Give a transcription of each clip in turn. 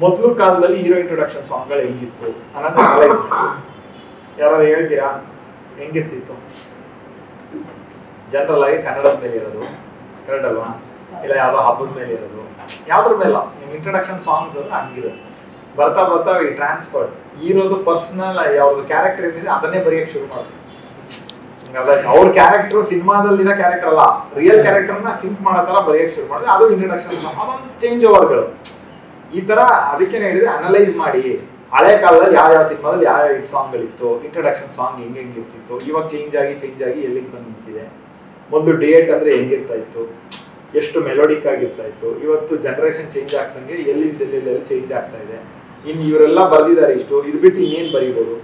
ಮೊದಲು ಕಾಲದಲ್ಲಿ hero introduction ಸಾಂಗ್ಗಳು ಹೆಂಗಿತ್ತು ಅನ್ನೋದು ಅನಲೈಸ್ ಯಾರು ಹೇಳ್ತೀರಾ ಹೆಂಗಿರ್ತಿತ್ತು ಜನರಲ್ ಆಗಿ ಕನ್ನಡದ ಮೇಲೆ ಇರೋದು ಕರೆಕ್ಟ್ ಅಲ್ವಾ ಇಲ್ಲ ಯಾವ್ದೋ ಹಬ್ಬದ ಮೇಲೆ ಇರೋದು ಯಾವ್ದ್ರ ಮೇಲೆ ನಿಮ್ ಇಂಟ್ರೊಡಕ್ಷನ್ ಸಾಂಗ್ಸ್ ಅಂದ್ರೆ ಹಂಗಿರೋದು ಬರ್ತಾ ಬರ್ತಾ ಈ ಟ್ರಾನ್ಸ್ಫರ್ ಇರೋದು ಪರ್ಸನಲ್ ಯಾವ್ದು ಕ್ಯಾರೆಕ್ಟರ್ ಏನಿದೆ ಅದನ್ನೇ ಬರೆಯಕ್ಕೆ ಶುರು ಮಾಡೋದು ಅವ್ರ ಕ್ಯಾರೆಕ್ಟರ್ ಸಿನಿಮಾದಲ್ಲಿರೋ ಕ್ಯಾರೆಕ್ಟರ್ ಅಲ್ಲ ರಿಯಲ್ ಕ್ಯಾರೆಕ್ಟರ್ನ ಸಿಂಕ್ ಮಾಡೋ ತರ ಬರೆಯಕ್ಕೆ ಶುರು ಮಾಡಿದ್ರೆ ಅದು ಇಂಟ್ರೊಡಕ್ಷನ್ ಅದೊಂದು ಚೇಂಜ್ ಓವರ್ಗಳು ಈ ತರ ಅದಕ್ಕೆ ಹೇಳಿದ್ರೆ ಅನಲೈಸ್ ಮಾಡಿ ಹಳೆ ಕಾಲದಲ್ಲಿ ಯಾವ ಯಾವ ಸಿನಿಮಾದಲ್ಲಿ ಯಾವ ಯಾವ ಸಾಂಗ್ಗಳಿತ್ತು ಇಂಟ್ರೊಡಕ್ಷನ್ ಸಾಂಗ್ ಹೆಂಗೆ ಹೆಂಗೆ ಇರ್ತಿತ್ತು ಇವಾಗ ಚೇಂಜ್ ಆಗಿ ಚೇಂಜ್ ಆಗಿ ಎಲ್ಲಿಗೆ ಬಂದು ನಿಂತಿದೆ ಮೊದಲು ಡಿಯೇಟ್ ಅಂದ್ರೆ ಹೆಂಗಿರ್ತಾ ಇತ್ತು ಎಷ್ಟು ಮೆಲೋಡಿಕ್ ಆಗಿರ್ತಾ ಇತ್ತು ಇವತ್ತು ಜನರೇಷನ್ ಚೇಂಜ್ ಆಗ್ತಂಗೆ ಎಲ್ಲಿಂದ ಎಲ್ಲೆಲ್ಲಿ ಚೇಂಜ್ ಆಗ್ತಾ ಇದೆ ಇನ್ನು ಇವರೆಲ್ಲ ಬರ್ದಿದ್ದಾರೆ ಇಷ್ಟು ಇದು ಬಿಟ್ಟು ಇನ್ನೇನು ಬರೀಬೋದು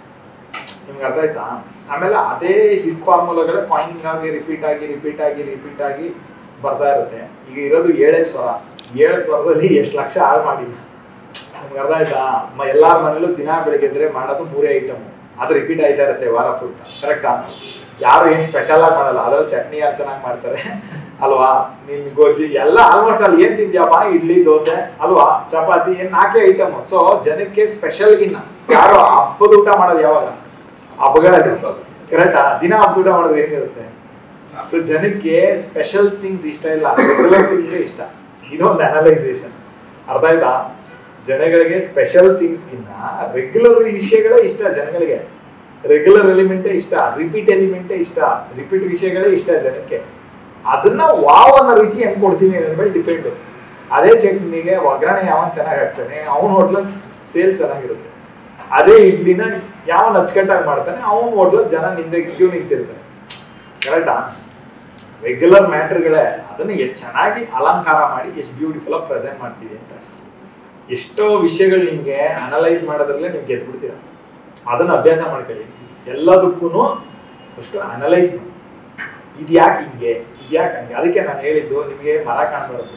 ನಿಮ್ಗೆ ಅರ್ಥ ಆಯ್ತಾ ಆಮೇಲೆ ಅದೇ ಹಿಟ್ ಫಾರ್ಮುಲಾಗಳೇ ಕಾಯಿನಿಂಗ್ ಆಗಿ ರಿಪೀಟ್ ಆಗಿ ರಿಪೀಟ್ ಆಗಿ ರಿಪೀಟ್ ಆಗಿ ಬರ್ತಾ ಇರುತ್ತೆ ಈಗ ಇರೋದು ಏಳೇ ಸ್ವರ ಏಳು ಸ್ವರದಲ್ಲಿ ಎಷ್ಟು ಲಕ್ಷ ಹಾಳು ಮಾಡಿಲ್ಲ ನಿಮ್ಗೆ ಅರ್ಥ ಆಯ್ತಾ ಮ- ಎಲ್ಲಾರ ಮನೇಲೂ ದಿನ ಬೆಳಿಗ್ಗೆ ಎದ್ರೆ ಮಾಡೋದು ಮೂರೇ ಐಟಮ್ ಅದು ರಿಪೀಟ್ ಆಯ್ತಾ ಇರುತ್ತೆ ವಾರ ಪೂರ್ತ ಕರೆಕ್ಟಾ ಯಾರು ಏನ್ ಸ್ಪೆಷಲ್ ಆಗಿ ಮಾಡಲ್ಲ ಅದ್ರಲ್ಲಿ ಚಟ್ನಿ ಯಾರು ಚೆನ್ನಾಗಿ ಮಾಡ್ತಾರೆ ಅಲ್ವಾ ನಿನ್ ಗೊಜ್ಜಿ ಎಲ್ಲ ಆಲ್ಮೋಸ್ಟ್ ಅಲ್ಲಿ ಏನ್ ತಿಂದ್ಯಪ್ಪ ಇಡ್ಲಿ ದೋಸೆ ಅಲ್ವಾ ಚಪಾತಿ ಏನ್ ನಾಲ್ಕೇ ಐಟಮ್ ಸೊ ಜನಕ್ಕೆ ಸ್ಪೆಷಲ್ ಗಿನ್ನ ಯಾರು ಹಬ್ಬದ ಊಟ ಮಾಡೋದು ಯಾವಾಗ ಹಬ್ಬಗಳಲ್ಲಿ ಕರೆಕ್ಟಾ ದಿನ ಹಬ್ಬದ ಊಟ ಮಾಡೋದು ಏನಿರುತ್ತೆ ಸೊ ಜನಕ್ಕೆ ಸ್ಪೆಷಲ್ ಥಿಂಗ್ಸ್ ಇಷ್ಟ ಇಲ್ಲ ರೆಗ್ಯುಲರ್ ಥಿಂಗ್ಸ್ ಇಷ್ಟ ಇದೊಂದು ಅನಲೈಸೇಷನ್ ಅರ್ಥ ಆಯ್ತಾ ಜನಗಳಿಗೆ ಸ್ಪೆಷಲ್ ಥಿಂಗ್ಸ್ಗಿನ್ನ ರೆಗ್ಯುಲರ್ ವಿಷಯಗಳೇ ಇಷ್ಟ ಜನಗಳಿಗೆ ರೆಗ್ಯುಲರ್ ಎಲಿಮೆಂಟೇ ಇಷ್ಟ ರಿಪೀಟ್ ಎಲಿಮೆಂಟೇ ಇಷ್ಟ ರಿಪೀಟ್ ವಿಷಯಗಳೇ ಇಷ್ಟ ಜನಕ್ಕೆ ಅದನ್ನ ವಾವ್ ಅನ್ನೋ ರೀತಿ ಹೆಂಗ್ ಕೊಡ್ತೀನಿ ಅನ್ನೋದ್ರ ಮೇಲೆ ಡಿಪೆಂಡ್ ಅದೇ ಚಟ್ನಿಗೆ ಒಗ್ಗರಣೆ ಯಾವನ್ ಚೆನ್ನಾಗಿ ಹಾಕ್ತಾನೆ ಅವನ ಹೋಟ್ಲಲ್ಲಿ ಸೇಲ್ ಚೆನ್ನಾಗಿರುತ್ತೆ ಅದೇ ಇಡ್ಲಿನ ಯಾವನ್ ಅಚ್ಚುಕಟ್ಟಾಗಿ ಮಾಡ್ತಾನೆ ಅವನ ಹೋಟ್ಲಲ್ಲಿ ಜನ ನಿಂದೆ ಕ್ಯೂ ನಿಂತಿರ್ತಾರೆ ಕರೆಕ್ಟಾ ರೆಗ್ಯುಲರ್ ಮ್ಯಾಟ್ರ್ಗಳೇ ಅದನ್ನ ಎಷ್ಟು ಚೆನ್ನಾಗಿ ಅಲಂಕಾರ ಮಾಡಿ ಎಷ್ಟು ಬ್ಯೂಟಿಫುಲ್ ಆಗಿ ಪ್ರೆಸೆಂಟ್ ಮಾಡ್ತೀವಿ ಅಂತ ಅಷ್ಟೇ ಎಷ್ಟೋ ವಿಷಯಗಳು ನಿಮ್ಗೆ ಅನಲೈಸ್ ಮಾಡೋದ್ರಲ್ಲೇ ನೀವು ಗೆದ್ಬಿಡ್ತೀರ ಅದನ್ನ ಅಭ್ಯಾಸ ಮಾಡ್ಕೊಳ್ಳಿ ಎಲ್ಲದಕ್ಕೂ ಅಷ್ಟು ಅನಲೈಸ್ ಮಾಡಿ ಇದ್ಯಾಕೆ ಹಿಂಗೆ ಇದ್ಯಾಕೆ ಹಂಗೆ ಅದಕ್ಕೆ ನಾನು ಹೇಳಿದ್ದು ನಿಮಗೆ ಮರ ಕಾಣಬಾರ್ದು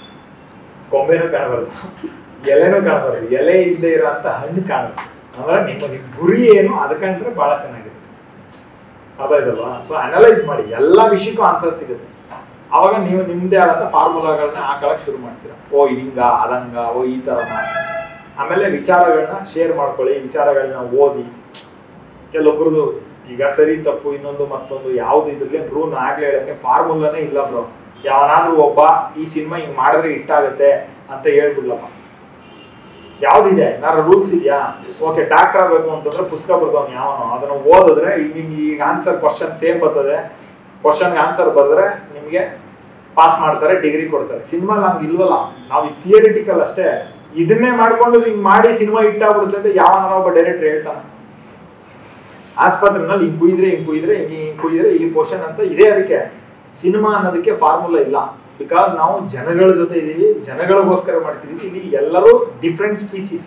ಕೊಂಬೆನೂ ಕಾಣಬಾರ್ದು ಎಲೆನೂ ಕಾಣಬಾರ್ದು ಎಲೆ ಇಲ್ಲದೆ ಇರೋಂಥ ಹಣ್ಣು ಕಾಣಬಾರ್ದು ಅಂದ್ರೆ ನಿಮ್ಮ ನಿಮ್ಮ ಗುರಿ ಏನು ಅದಕ್ಕಂದ್ರೆ ಬಹಳ ಚೆನ್ನಾಗಿರುತ್ತೆ ಅದಾಯ್ತಲ್ವಾ ಸೊ ಅನಲೈಸ್ ಮಾಡಿ ಎಲ್ಲ ವಿಷಯಕ್ಕೂ ಆನ್ಸರ್ ಸಿಗುತ್ತೆ ಅವಾಗ ನೀವು ನಿಮ್ದೇ ಆದಂತ ಫಾರ್ಮುಲಾಗಳನ್ನ ಹಾಕೊಳಕ್ ಶುರು ಮಾಡ್ತೀರಾ ಓ ಇದಿಂಗ ಅದಂಗ ಓ ಈ ತರನ ಆಮೇಲೆ ವಿಚಾರಗಳನ್ನ ಶೇರ್ ಮಾಡ್ಕೊಳ್ಳಿ ವಿಚಾರಗಳನ್ನ ಓದಿ ಕೆಲವೊಬ್ರದ್ದು ಈಗ ಸರಿ ತಪ್ಪು ಇನ್ನೊಂದು ಮತ್ತೊಂದು ಯಾವ್ದು ಇದ್ರಲ್ಲಿ ರೂಲ್ ಆಗ್ಲೇ ಹೇಳಂಗೆ ಫಾರ್ಮುಲಾನೇ ಇಲ್ಲ ಬ್ರೋ ಯಾವನಾದ್ರೂ ಒಬ್ಬ ಈ ಸಿನಿಮಾ ಹಿಂಗ್ ಮಾಡಿದ್ರೆ ಇಟ್ಟಾಗತ್ತೆ ಅಂತ ಹೇಳ್ಬಿಡ್ಲಪ್ಪ ಯಾವ್ದಿದೆ ಏನಾದ್ರು ರೂಲ್ಸ್ ಇದೆಯಾ ಓಕೆ ಡಾಕ್ಟರ್ ಆಗ್ಬೇಕು ಅಂತಂದ್ರೆ ಪುಸ್ತಕ ಬರ್ದವ್ನು ಯಾವನೋ ಅದನ್ನ ಓದಿದ್ರೆ ಈಗ ನಿಮ್ಗೆ ಈಗ ಆನ್ಸರ್ ಕ್ವಶನ್ ಸೇಮ್ ಬರ್ತದೆ ಕ್ವಶನ್ಗೆ ಆನ್ಸರ್ ಬರೆದ್ರೆ ನಿಮಗೆ ಪಾಸ್ ಮಾಡ್ತಾರೆ ಡಿಗ್ರಿ ಕೊಡ್ತಾರೆ ಸಿನಿಮಾ ನಮ್ಗೆ ಇಲ್ವಲ್ಲ ನಾವು ಥಿಯರಿಟಿಕಲ್ ಅಷ್ಟೇ ಇದನ್ನೇ ಮಾಡ್ಕೊಂಡು ಹಿಂಗ್ ಮಾಡಿ ಸಿನಿಮಾ ಇಟ್ಟಾಗ್ಬಿಡುತ್ತೆ ಅಂತ ಯಾವನಾರ ಒಬ್ಬ ಡೈರೆಕ್ಟರ್ ಹೇಳ್ತಾನೆ ಆಸ್ಪತ್ರೆನಲ್ಲಿ ಹಿಂಗ್ ಕುಯ್ದ್ರೆ ಹಿಂಗ್ ಕುಯ್ದ್ರೆ ಹಿಂಗ್ ಹಿಂಗ್ ಕುಯ್ದ್ರೆ ಈ ಪೋರ್ಷನ್ ಅಂತ ಇದೆ ಅದಕ್ಕೆ ಸಿನಿಮಾ ಅನ್ನೋದಕ್ಕೆ ಫಾರ್ಮುಲಾ ಇಲ್ಲ ಬಿಕಾಸ್ ನಾವು ಜನಗಳ ಜೊತೆ ಇದೀವಿ ಜನಗಳಿಗೋಸ್ಕರ ಮಾಡ್ತಿದೀವಿ ಇಲ್ಲಿ ಎಲ್ಲರೂ ಡಿಫ್ರೆಂಟ್ ಸ್ಪೀಸೀಸ್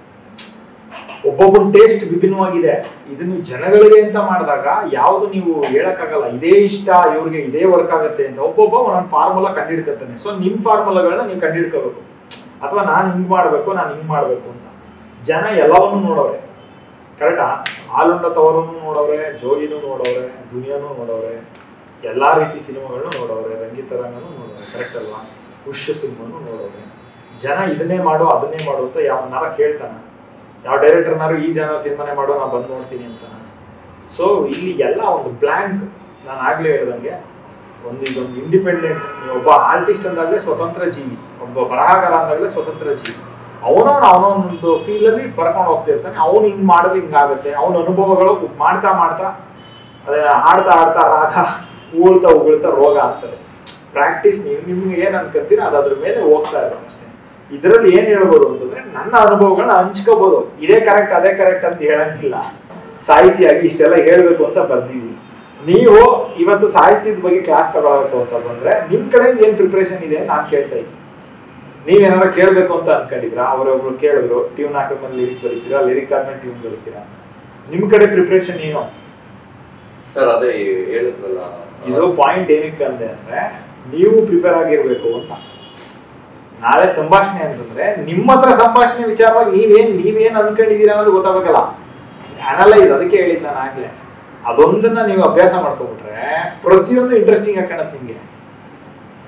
ಒಬ್ಬೊಬ್ಬರ ಟೇಸ್ಟ್ ವಿಭಿನ್ನವಾಗಿದೆ ಇದನ್ನು ಜನಗಳಿಗೆ ಅಂತ ಮಾಡಿದಾಗ ಯಾವುದು ನೀವು ಹೇಳಕ್ಕಾಗಲ್ಲ ಇದೇ ಇಷ್ಟ ಇವ್ರಿಗೆ ಇದೇ ವರ್ಕ್ ಆಗುತ್ತೆ ಅಂತ ಒಬ್ಬೊಬ್ಬ ಒಂದೊಂದು ಫಾರ್ಮುಲಾ ಕಂಡಿಡ್ಕೊತಾನೆ ಸೊ ನಿಮ್ ಫಾರ್ಮುಲಾಗಳನ್ನ ನೀವು ಕಂಡಿಡ್ಕೋಬೇಕು ಅಥವಾ ನಾನು ಹಿಂಗ್ ಮಾಡ್ಬೇಕು ನಾನು ಹಿಂಗ್ ಮಾಡ್ಬೇಕು ಅಂತ ಜನ ಎಲ್ಲವನ್ನೂ ನೋಡೋರೆ ಕರೆಕ್ಟಾ ಹಾಲುಂಡ ತವರನ್ನು ನೋಡವ್ರೆ ಜೋಗಿನೂ ನೋಡವ್ರೆ ದುನಿಯಾನು ನೋಡವ್ರೆ ಎಲ್ಲಾ ರೀತಿ ಸಿನಿಮಾಗಳನ್ನು ನೋಡವ್ರೆ ರಂಗಿತರಂಗನೂ ನೋಡವ್ರೆ ಕರೆಕ್ಟ್ ಅಲ್ವಾ ಖುಷ್ ಸಿನಿಮಾನು ನೋಡವ್ರೆ ಜನ ಇದನ್ನೇ ಮಾಡು ಅದನ್ನೇ ಮಾಡು ಅಂತ ಯಾವನಾರ ಕೇಳ್ತಾನ ಯಾವ ಡೈರೆಕ್ಟರ್ನಾರು ಈ ಜನ ಸಿನಿಮಾನೇ ಮಾಡು ನಾ ಬಂದು ನೋಡ್ತೀನಿ ಅಂತ ಸೊ ಇಲ್ಲಿ ಎಲ್ಲ ಒಂದು ಬ್ಲ್ಯಾಂಕ್ ನಾನು ಆಗ್ಲೇ ಹೇಳ್ದಂಗೆ ಒಂದು ಇದೊಂದು ಇಂಡಿಪೆಂಡೆಂಟ್ ಒಬ್ಬ ಆರ್ಟಿಸ್ಟ್ ಅಂದಾಗಲೇ ಸ್ವತಂತ್ರ ಜೀವಿ ಒಬ್ಬ ಬರಹಗಾರ ಅಂದಾಗಲೇ ಸ್ವತಂತ್ರ ಜೀವಿ ಅವನವನು ಅವನೊಂದು ಫೀಲಲ್ಲಿ ಬರ್ಕೊಂಡು ಹೋಗ್ತಿರ್ತಾನೆ ಅವನು ಹಿಂಗ್ ಮಾಡಿದ್ರೆ ಹಿಂಗಾಗುತ್ತೆ ಅವನ ಅನುಭವಗಳು ಮಾಡ್ತಾ ಮಾಡ್ತಾ ಅದೇ ಆಡ್ತಾ ಆಡ್ತಾ ರಾಗ ಉಗುಳ್ತಾ ಉಗುಳ್ತಾ ರೋಗ ಆಗ್ತದೆ ಪ್ರಾಕ್ಟೀಸ್ ನೀವು ನಿಮ್ಗೆ ಏನ್ ಅನ್ಕೊಂತೀರ ಅದು ಅದ್ರ ಮೇಲೆ ಹೋಗ್ತಾ ಇರೋದು ಅಷ್ಟೇ ಇದರಲ್ಲಿ ಏನ್ ಹೇಳ್ಬೋದು ಅಂತಂದ್ರೆ ನನ್ನ ಅನುಭವಗಳನ್ನ ಹಂಚ್ಕೋಬಹುದು ಇದೇ ಕರೆಕ್ಟ್ ಅದೇ ಕರೆಕ್ಟ್ ಅಂತ ಹೇಳಂಗಿಲ್ಲ ಸಾಹಿತಿಯಾಗಿ ಇಷ್ಟೆಲ್ಲ ಹೇಳ್ಬೇಕು ಅಂತ ಬರ್ದೀವಿ ನೀವು ಇವತ್ತು ಸಾಹಿತ್ಯದ ಬಗ್ಗೆ ಕ್ಲಾಸ್ ತಗೊಳ್ಬೇಕು ಅಂತ ಬಂದ್ರೆ ನಿಮ್ ಕಡೆಯಿಂದ ಏನ್ ಪ್ರಿಪರೇಷನ್ ಇದೆ ಅಂತ ನಾನು ಕೇಳ್ತಾ ಇದ್ದೀನಿ ನೀವೇನಾರ ಕೇಳಬೇಕು ಅಂತ ಅನ್ಕೊಂಡಿದ್ರಾ ಅವರೊಬ್ರು ಕೇಳಿದ್ರು ಟ್ಯೂನ್ ಹಾಕಿದ್ಮೇಲೆ ಲಿರಿಕ್ ಬರೀತೀರಾ ಲಿರಿಕ್ ಆದ್ಮೇಲೆ ಟ್ಯೂನ್ ಬರೀತೀರಾ ನಿಮ್ ಕಡೆ ಪ್ರಿಪರೇಷನ್ ಏನು ಸರ್ ಅದೇ ಹೇಳಿದ್ರಲ್ಲ ಇದು ಪಾಯಿಂಟ್ ಏನಕ್ಕೆ ಅಂದೆ ಅಂದ್ರೆ ನೀವು ಪ್ರಿಪೇರ್ ಆಗಿರ್ಬೇಕು ಅಂತ ನಾಳೆ ಸಂಭಾಷಣೆ ಅಂತಂದ್ರೆ ನಿಮ್ಮ ಹತ್ರ ಸಂಭಾಷಣೆ ವಿಚಾರವಾಗಿ ನೀವೇನ್ ನೀವೇನ್ ಅನ್ಕೊಂಡಿದೀರಾ ಅನ್ನೋದು ಗೊತ್ತಾಗಬೇಕಲ್ಲ ಅನಲೈಸ್ ಅದಕ್ಕೆ ಹೇಳಿದ್ ನಾನು ಆಗ್ಲೇ ಅದೊಂದನ್ನ ನೀವು ಅಭ್ಯಾಸ ಮಾಡ್ಕೊಂಡ್ಬಿಟ್ರೆ ಪ್ರತಿಯೊಂದು ಇಂಟ್ರೆಸ್ಟಿಂಗ್ ಹಾಕೋಣತ್ ನಿಮ್ಗೆ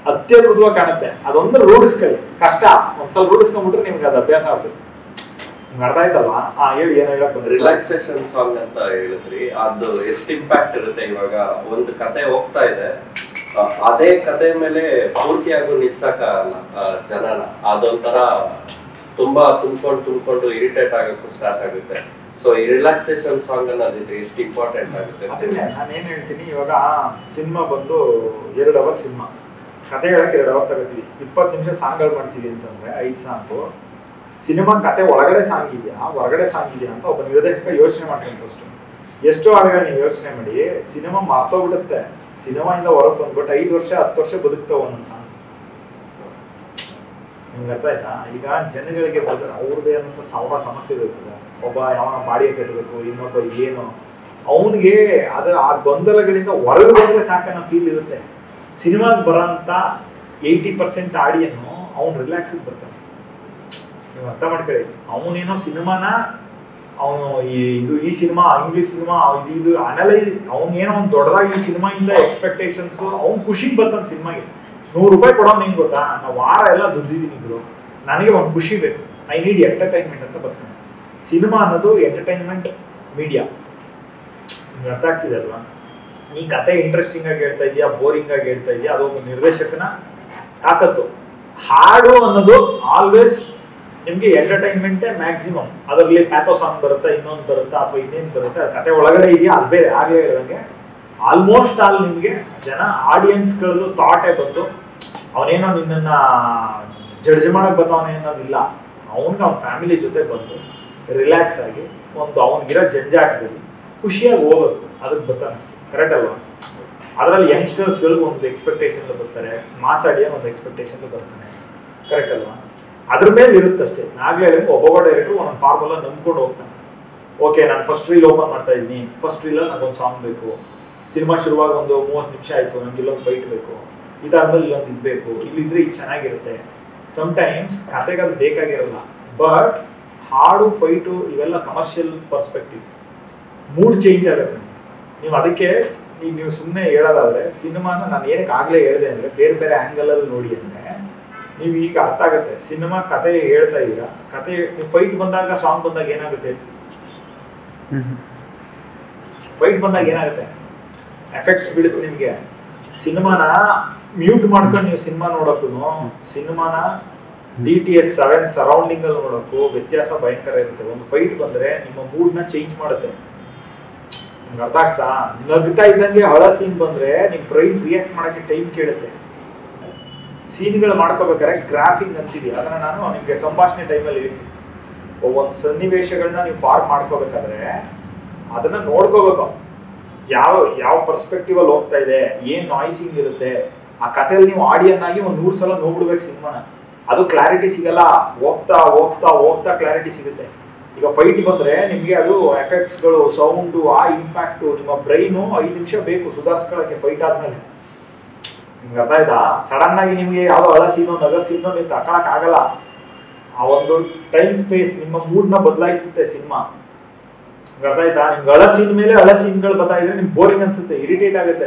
ಅತ್ಯದ್ಭುತವಾಗಿ ಕಾಣುತ್ತೆ ಅದೊಂದು ರೂಢಿಸ್ಕೊಳ್ಳಿ ಕಷ್ಟ ಒಂದ್ಸಲ ರೂಢಿಸ್ಕೊಂಡ್ಬಿಟ್ರೆ ನಿಮ್ಗೆ ಅದು ಅಭ್ಯಾಸ ಆಗ್ಬೇಕು ನಿಮ್ಗೆ ಅರ್ಥ ಆಯ್ತಲ್ವಾ ಹಾ ಹೇಳಿ ಏನೋ ಹೇಳಕ್ ಬಂದ್ರಿ ರಿಲ್ಯಾಕ್ಸೇಷನ್ ಸಾಂಗ್ ಅಂತ ಹೇಳಿದ್ರಿ ಅದು ಎಷ್ಟು ಇಂಪ್ಯಾಕ್ಟ್ ಇರುತ್ತೆ ಇವಾಗ ಒಂದು ಕತೆ ಹೋಗ್ತಾ ಇದೆ ಆ, ಅದೇ ಕತೆ ಮೇಲೆ ಪೂರ್ತಿಯಾಗೂ ನಿಲ್ಸಕ್ಕಾಗಲ್ಲ ಆ, ಜನನ ಅದೊಂಥರ ತುಂಬಾ ತುಂಬ್ಕೊಂಡು ತುಂಬ್ಕೊಂಡು ಇರಿಟೇಟ್ ಆಗಕ್ಕೂ ಸ್ಟಾರ್ಟ್ ಆಗುತ್ತೆ ಸೊ ಈ ರಿಲ್ಯಾಕ್ಸೇಷನ್ ಸಾಂಗ್ ಅನ್ನೋದು ಎಷ್ಟು ಇಂಪಾರ್ಟೆಂಟ್ ಆಗುತ್ತೆ ಅದನ್ನೇ ನಾನು ಏನ್ ಹೇಳ್ತೀನಿ ಇವಾಗ ಸಿನಿಮಾ ಬಂದು ಎರಡು ಅವರ್ ಸಿನಿಮಾ ಕತೆ ಹೇಳಕ್ ಎರಡು ಅವರ್ ತಗೋತೀವಿ ಇಪ್ಪತ್ತು ನಿಮಿಷ ಸಾಂಗ್ಗಳು ಮಾಡ್ತೀವಿ ಅಂತಂದ್ರೆ ಐದು ಸಾಂಗು ಸಿನಿಮಾ ಕತೆ ಒಳಗಡೆ ಸಾಂಗ್ ಇದೆಯಾ ಹೊರಗಡೆ ಸಾಂಗ್ ಇದೆಯಾ ಅಂತ ಒಬ್ಬ ನಿರ್ದೇಶಕ ಯೋಚನೆ ಮಾಡ್ತಾನೆ ಫಸ್ಟ್ ಎಷ್ಟೋ ಹಾಡುಗಳು ನೀವು ಯೋಚನೆ ಮಾಡಿ ಸಿನಿಮಾ ಮರ್ತೋಗ್ಬಿಡುತ್ತೆ ಸಿನಿಮಾಯಿಂದ ಹೊರಗೆ ಬಂದ್ಬಿಟ್ಟು ಐದು ವರ್ಷ ಹತ್ತು ವರ್ಷ ಬದುಕ್ತಾವ ಒಂದೊಂದು ಸಾಂಗ್ ನಿಮ್ಗೆ ಅರ್ಥ ಆಯ್ತಾ ಈಗ ಜನಗಳಿಗೆ ಬಂದ್ರೆ ಅವ್ರದ್ದೇ ಆದಂತ ಸಾವಿರ ಸಮಸ್ಯೆ ಇರ್ತದೆ ಒಬ್ಬ ಯಾವನ ಬಾಡಿಗೆ ಕಟ್ಟಬೇಕು ಇನ್ನೊಬ್ಬ ಏನು ಅವನಿಗೆ ಅದರ ಆ ಗೊಂದಲಗಳಿಂದ ಹೊರಗೆ ಬಂದ್ರೆ ಸಾಕನ್ನ ಫೀಲ್ ಇರುತ್ತೆ ಸಿನಿಮಾಗೆ ಬರೋಂಥ ಏಯ್ಟಿ ಪರ್ಸೆಂಟ್ ಆಡಿಯನ್ನು ಅವ್ನು ರಿಲ್ಯಾಕ್ಸ್ ಬರ್ತಾನೆ ನೀವು ಅರ್ಥ ಮಾಡ್ಕೊಳ್ಳಿ ಅವನೇನೋ ಸಿನಿಮಾನ ಅವನು ಈ ಇದು ಈ ಸಿನಿಮಾ ಇಂಗ್ಲಿಷ್ ಸಿನಿಮಾ ಇದು ಇದು ಅನಲೈಸ್ ಏನೋ ಒಂದು ದೊಡ್ಡದಾಗಿ ಈ ಸಿನಿಮಾಯಿಂದ ಎಕ್ಸ್ಪೆಕ್ಟೇಷನ್ಸ್ ಅವ್ನು ಖುಷಿಗೆ ಬರ್ತಾನೆ ಸಿನಿಮಾಗೆ ನೂರು ರೂಪಾಯಿ ಕೊಡೋ ನಿಂಗೆ ಗೊತ್ತಾ ನಾವು ವಾರ ಎಲ್ಲ ದುಡ್ದಿದ್ದೀನಿ ಗುರು ನನಗೆ ಒಂದು ಖುಷಿ ಬೇಕು ಐ ನೀಡ್ ಎಂಟರ್ಟೈನ್ಮೆಂಟ್ ಅಂತ ಬರ್ತಾನೆ ಸಿನಿಮಾ ಅನ್ನೋದು ಎಂಟರ್ಟೈನ್ಮೆಂಟ್ ಮೀಡಿಯಾ ನಿಮ್ಗೆ ಅರ್ಥ ಆಗ್ತಿದೆ ಅಲ್ವಾ ನೀ ಕತೆ ಇಂಟ್ರೆಸ್ಟಿಂಗ್ ಆಗಿ ಹೇಳ್ತಾ ಇದೆಯಾ ಬೋರಿಂಗ್ ಆಗಿ ಹೇಳ್ತಾ ಇದೆಯಾ ಅದೊಂದು ನಿರ್ದೇಶಕನ ತಾಕತ್ತು ಹಾಡು ಅನ್ನೋದು ಆಲ್ವೇಸ್ ನಿಮ್ಗೆ ಎಂಟರ್ಟೈನ್ಮೆಂಟೇ ಮ್ಯಾಕ್ಸಿಮಮ್ ಅದರಲ್ಲಿ ಪ್ಯಾಥೋ ಸಾಂಗ್ ಬರುತ್ತಾ ಇನ್ನೊಂದು ಬರುತ್ತಾ ಅಥವಾ ಇನ್ನೇನು ಬರುತ್ತೆ ಅದು ಕತೆ ಒಳಗಡೆ ಇದೆಯಾ ಅದು ಬೇರೆ ಆಗಲೇ ಹೇಳಿದಂಗೆ ಆಲ್ಮೋಸ್ಟ್ ಆಲ್ ನಿಮಗೆ ಜನ ಆಡಿಯನ್ಸ್ಗಳದ್ದು ಥಾಟೇ ಬಂದು ಅವನೇನೋ ನಿನ್ನನ್ನ ಜಡ್ಜ್ ಮಾಡಕ್ ಬರ್ತಾವನೆ ಅನ್ನೋದಿಲ್ಲ ಅವನ್ಗೆ ಅವ್ನ ಫ್ಯಾಮಿಲಿ ಜೊತೆ ಬಂದು ರಿಲ್ಯಾಕ್ಸ್ ಆಗಿ ಒಂದು ಅವನಿಗಿರೋ ಜಂಜಾಟದಲ್ಲಿ ಖುಷಿಯಾಗಿ ಹೋಗ್ಬೇಕು ಅದಕ್ಕೆ ಬರ್ತಾನೆ ಕರೆಕ್ಟ್ ಅಲ್ವಾ ಅದರಲ್ಲಿ ಯಂಗ್ಸ್ಟರ್ಸ್ಗಳಿಗೆ ಒಂದು ಎಕ್ಸ್ಪೆಕ್ಟೇಷನ್ ಬರ್ತಾರೆ ಮಾಸ್ ಆಡಿಯೋ ಒಂದು ಎಕ್ಸ್ಪೆಕ್ಟೇಷನ್ ಬರ್ತಾನೆ ಕರೆಕ್ಟ್ ಅಲ್ವಾ ಅದ್ರ ಮೇಲೆ ಇರುತ್ತಷ್ಟೇ ನಾಗ್ಲೇ ಹೇಳಿದ್ರೆ ಒಬ್ಬೊಬ್ಬ ಡೈರೆಕ್ಟರ್ ಒಂದೊಂದು ಫಾರ್ಮುಲಾ ನಂಬ್ಕೊಂಡು ಹೋಗ್ತಾನೆ ಓಕೆ ನಾನು ಫಸ್ಟ್ ರೀಲ್ ಓಪನ್ ಮಾಡ್ತಾ ಇದ್ದೀನಿ ಫಸ್ಟ್ ರೀಲಲ್ಲಿ ನನಗೊಂದು ಸಾಂಗ್ ಬೇಕು ಸಿನಿಮಾ ಶುರುವಾಗ ಒಂದು ಮೂವತ್ತು ನಿಮಿಷ ಆಯಿತು ನಂಗೆ ಇಲ್ಲೊಂದು ಫೈಟ್ ಬೇಕು ಇದಾದ್ಮೇಲೆ ಇಲ್ಲೊಂದು ಇದು ಬೇಕು ಇಲ್ಲಿದ್ರೆ ಇದು ಚೆನ್ನಾಗಿರುತ್ತೆ ಸಮ್ಟೈಮ್ಸ್ ಕತೆಗೆ ಅದು ಬೇಕಾಗಿರಲ್ಲ ಬಟ್ ಹಾಡು ಫೈಟು ಇವೆಲ್ಲ ಕಮರ್ಷಿಯಲ್ ಪರ್ಸ್ಪೆಕ್ಟಿವ್ ಮೂಡ್ ಚೇಂಜ್ ಆಗುತ್ತೆ ನೀವು ಅದಕ್ಕೆ ಸ್- ಈಗ ನೀವು ಸುಮ್ಮನೆ ಹೇಳೋದಾದ್ರೆ ಸಿನಿಮಾನ ನಾನು ಏನಕ್ಕೆ ಆಗಲೇ ಹೇಳಿದೆ ಅಂದರೆ ಬೇರೆ ಬೇರೆ ಆ್ಯಂಗಲಲ್ಲಿ ನೋಡಿ ಅಂದರೆ ನೀವು ಈಗ ಅರ್ಥ ಆಗುತ್ತೆ ಸಿನಿಮಾ ಕತೆ ಹೇಳ್ತಾ ಇದ್ದೀರಾ ಕತೆ ನೀವು ಫೈಟ್ ಬಂದಾಗ ಸಾಂಗ್ ಬಂದಾಗ ಏನಾಗುತ್ತೆ ಫೈಟ್ ಬಂದಾಗ ಏನಾಗುತ್ತೆ ಎಫೆಕ್ಟ್ಸ್ ಬೀಳುತ್ತೆ ನಿಮಗೆ ಸಿನಿಮಾನ ಮ್ಯೂಟ್ ಮಾಡ್ಕೊಂಡು ನೀವು ಸಿನಿಮಾ ನೋಡೋಕ್ಕೂ ಸಿನಿಮಾನ D T S seven surrounding ಅಲ್ಲಿ ನೋಡೋಕ್ಕೂ ವ್ಯತ್ಯಾಸ ಭಯಂಕರ ಇರುತ್ತೆ ಒಂದು ಫೈಟ್ ಬಂದ್ರೆ ನಿಮ್ಮ ಮೂಡ್ನ ಚೇಂಜ್ ಮಾಡುತ್ತೆ ನಿಮ್ಗೆ ಅರ್ಥ ಆಗ್ತಾ ನಗ್ತಾ ಇದ್ದಂಗೆ ಹಳ ಸೀನ್ ಬಂದ್ರೆ ನಿಮ್ ಬ್ರೈನ್ ರಿಯಾಕ್ಟ್ ಮಾಡಕ್ಕೆ ಟೈಮ್ ಕೇಳುತ್ತೆ ಸೀನ್ಗಳು ಮಾಡ್ಕೋಬೇಕಾದ್ರೆ ಗ್ರಾಫಿಂಗ್ ಅಂತಿದೆಯಾ ಅದನ್ನ ನಾನು ನಿಮಗೆ ಸಂಭಾಷಣೆ ಟೈಮಲ್ಲಿ ಹೇಳ್ತೀನಿ ಒಂದು ಸನ್ನಿವೇಶಗಳನ್ನ ನೀವು ಫಾರ್ಮ್ ಮಾಡ್ಕೋಬೇಕಾದ್ರೆ ಅದನ್ನ ನೋಡ್ಕೋಬೇಕು ಯಾವ ಯಾವ ಪರ್ಸ್ಪೆಕ್ಟಿವ್ ಅಲ್ಲಿ ಹೋಗ್ತಾ ಇದೆ ಏನ್ ನಾಯ್ಸಿಂಗ್ ಇರುತ್ತೆ ಆ ಕಥೆಯಲ್ಲಿ ನೀವು ಆಡಿಯನ್ ಆಗಿ ಒಂದ್ ನೂರು ಸಲ ನೋಡ್ಬಿಡ್ಬೇಕು ಸಿನಿಮಾನ ಅದು ಕ್ಲಾರಿಟಿ ಸಿಗಲ್ಲ ಹೋಗ್ತಾ ಹೋಗ್ತಾ ಹೋಗ್ತಾ ಕ್ಲಾರಿಟಿ ಸಿಗುತ್ತೆ ಈಗ ಫೈಟ್ ಬಂದ್ರೆ ನಿಮ್ಗೆ ಅದು ಎಫೆಕ್ಟ್ಸ್ಗಳು ಸೌಂಡು ಆ ಇಂಪ್ಯಾಕ್ಟು ನಿಮ್ಮ ಬ್ರೈನು ಐದು ನಿಮಿಷ ಬೇಕು ಸುಧಾರಿಸ್ಕೊಳ್ಳೋಕೆ ಫೈಟ್ ಆದ್ಮೇಲೆ ನಿಮ್ಗೆ ಅರ್ಥ ಆಯ್ತಾ ಸಡನ್ ಆಗಿ ನಿಮ್ಗೆ ಯಾವ್ದೋ ಹಳ ಸೀನೋ ನಗ ಸೀನೋ ನೀವು ತಗೊಳಕ್ ಆಗಲ್ಲ ಆ ಒಂದು ಟೈಮ್ ಸ್ಪೇಸ್ ನಿಮ್ಮ ಮೂಡ್ನ ಬದಲಾಯಿಸುತ್ತೆ ಸಿನಿಮಾ ನಿಮ್ಗೆ ಅರ್ಥ ಆಯ್ತಾ ನಿಮ್ಗೆ ಹಳ ಸೀನ್ ಮೇಲೆ ಹಳ ಸೀನ್ಗಳು ಬರ್ತಾ ಇದ್ರೆ ನಿಮ್ಗೆ ಬೋರಿಂಗ್ ಅನ್ಸುತ್ತೆ ಇರಿಟೇಟ್ ಆಗುತ್ತೆ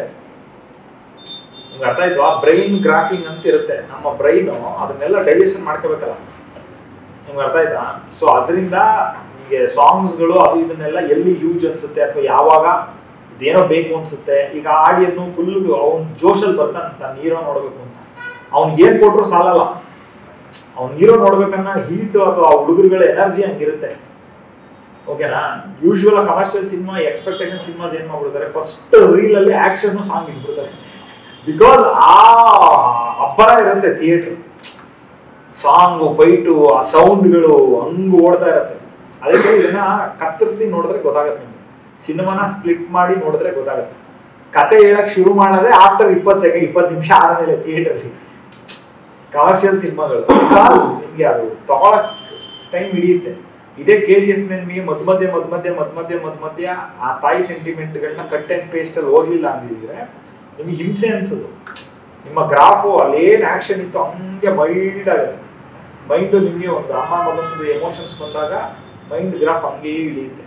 ನಿಮ್ಗೆ ಅರ್ಥ ಆಯ್ತು ಆ ಬ್ರೈನ್ ಗ್ರಾಫಿಂಗ್ ಅಂತ ಇರುತ್ತೆ ನಮ್ಮ ಬ್ರೈನ್ ಅದನ್ನೆಲ್ಲ ಡೈಜೆಷನ್ ಮಾಡ್ಕೋಬೇಕಲ್ಲ ನಿಮ್ಗೆ ಅರ್ಥ ಆಯ್ತಾ ಸೊ ಅದರಿಂದ ನಿಮಗೆ ಸಾಂಗ್ಸ್ಗಳು ಅದು ಇದನ್ನೆಲ್ಲ ಎಲ್ಲಿ ಯೂಸ್ ಅನ್ಸುತ್ತೆ ಅಥವಾ ಯಾವಾಗ ಇದೇನೋ ಬೇಕು ಅನ್ಸುತ್ತೆ ಈಗ ಆಡಿಯನ್ನು ಫುಲ್ ಅವ್ನ ಜೋಶಲ್ಲಿ ಬರ್ತಾನೆ ತನ್ನ ಹೀರೋ ನೋಡ್ಬೇಕು ಅಂತ ಅವ್ನಿಗೆ ಏನ್ ಕೊಟ್ರು ಸಾಲಲ್ಲ ಅವ್ನ ಹೀರೋ ನೋಡ್ಬೇಕನ್ನ ಹೀಟ್ ಅಥವಾ ಹುಡುಗರುಗಳ ಎನರ್ಜಿ ಹಂಗಿರುತ್ತೆ ಓಕೆನಾ usual commercial cinema expectation cinemas ಏನ್ ಮಾಡ್ಬಿಡ್ತಾರೆ ಫಸ್ಟ್ ರೀಲ್ ಅಲ್ಲಿ ಆಕ್ಷನ್ ಸಾಂಗ್ ಇಟ್ಬಿಡ್ತಾರೆ ಬಿಕಾಸ್ ಆ ಅಬ್ಬರ ಇರುತ್ತೆ ಥಿಯೇಟರ್ ಸಾಂಗ್ ಫೈಟು ಆ ಸೌಂಡ್ಗಳು ಹಂಗ್ ಓಡ್ತಾ ಇರತ್ತೆ ಅದಕ್ಕೆ ಇದನ್ನ ಕತ್ತರಿಸಿ ನೋಡಿದ್ರೆ ಗೊತ್ತಾಗತ್ತೆ ನಿಮ್ಗೆ ಸಿನಿಮಾನ ಸ್ಪ್ಲಿಟ್ ಮಾಡಿ ನೋಡಿದ್ರೆ ಗೊತ್ತಾಗುತ್ತೆ ಕತೆ ಹೇಳಕ್ ಶುರು ಮಾಡೋದೇ ಆಫ್ಟರ್ ಇಪ್ಪತ್ತು ಸೆಕೆಂಡ್ ಇಪ್ಪತ್ತು ನಿಮಿಷ ಆದ್ಮೇಲೆ ಥಿಯೇಟರ್ಲಿ ಕಮರ್ಷಿಯಲ್ ಸಿನಿಮಾಗಳು ಬಿಕಾಸ್ ನಿಮ್ಗೆ ಅದು ತಗೊಳಕ್ ಟೈಮ್ ಹಿಡಿಯುತ್ತೆ ಇದೇ ಕೆ ಜಿ ಎಫ್ ನಿಮಗೆ ಮಧ್ಯ ಮಧ್ಯೆ ಮಧ್ಯ ಮಧ್ಯೆ ಮಧ್ಯ ಮಧ್ಯೆ ಮಧ್ಯ ಮಧ್ಯ ಆ ತಾಯಿ ಸೆಂಟಿಮೆಂಟ್ಗಳನ್ನ ಕಟ್ ಅಂಡ್ ಪೇಸ್ಟ್ ಅಲ್ಲಿ ಹೋಗ್ಲಿಲ್ಲ ಅಂದಿದ್ರೆ ನಿಮ್ಗೆ ಹಿಂಸೆ ಅನ್ಸೋದು ನಿಮ್ಮ ಗ್ರಾಫು ಅಲ್ಲೇನ್ ಆಕ್ಷನ್ ಇತ್ತು ಹಂಗೆ ಮೈಲ್ಡ್ ಆಗುತ್ತೆ ಮೈಂಡ್ ನಿಮಗೆ ಒಂದು ಅಮ್ಮ ಮಗನದು ಎಮೋಷನ್ಸ್ ಬಂದಾಗ ಮೈಂಡ್ ಗ್ರಾಫ್ ಹಂಗೆ ಇಳಿಯುತ್ತೆ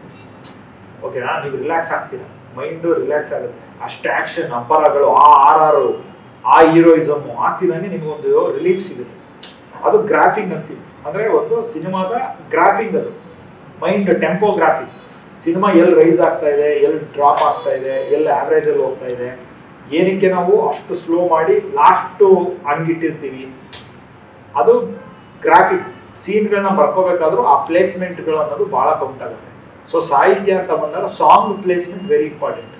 ಓಕೆನಾ ನೀವು ರಿಲ್ಯಾಕ್ಸ್ ಆಗ್ತೀರಾ ಮೈಂಡ್ ರಿಲ್ಯಾಕ್ಸ್ ಆಗುತ್ತೆ ಅಷ್ಟು ಆಕ್ಷನ್ ಅಬ್ಬರಗಳು ಆ ಆರ್ ಆರು ಆ ಹೀರೋಯಿಸಮ್ ಆಗ್ತಿದಂಗೆ ನಿಮಗೊಂದು ರಿಲೀಫ್ ಸಿಗುತ್ತೆ ಅದು ಗ್ರಾಫಿಂಗ್ ಅಂತೀವಿ ಅಂದ್ರೆ ಒಂದು ಸಿನಿಮಾದ ಗ್ರಾಫಿಂಗ್ ಅದು ಮೈಂಡ್ ಟೆಂಪೋಗ್ರಾಫಿ ಸಿನಿಮಾ ಎಲ್ಲಿ ರೈಸ್ ಆಗ್ತಾ ಇದೆ ಎಲ್ಲಿ ಡ್ರಾಪ್ ಆಗ್ತಾ ಇದೆ ಎಲ್ಲಿ ಆವ್ರೇಜ್ ಅಲ್ಲಿ ಹೋಗ್ತಾ ಇದೆ ಏನಕ್ಕೆ ನಾವು ಅಷ್ಟು ಸ್ಲೋ ಮಾಡಿ ಲಾಸ್ಟ್ ಹಂಗಿಟ್ಟಿರ್ತೀವಿ ಅದು ಗ್ರಾಫಿಕ್ ಸೀನ್ಗಳನ್ನ ಬರ್ಕೋಬೇಕಾದ್ರೂ ಆ ಪ್ಲೇಸ್ಮೆಂಟ್ಗಳು ಅನ್ನೋದು ಬಹಳ ಕೌಂಟ್ ಆಗುತ್ತೆ ಸೊ ಸಾಹಿತ್ಯ ಅಂತ ಬಂದಾಗ ಸಾಂಗ್ ಪ್ಲೇಸ್ಮೆಂಟ್ ವೆರಿ ಇಂಪಾರ್ಟೆಂಟ್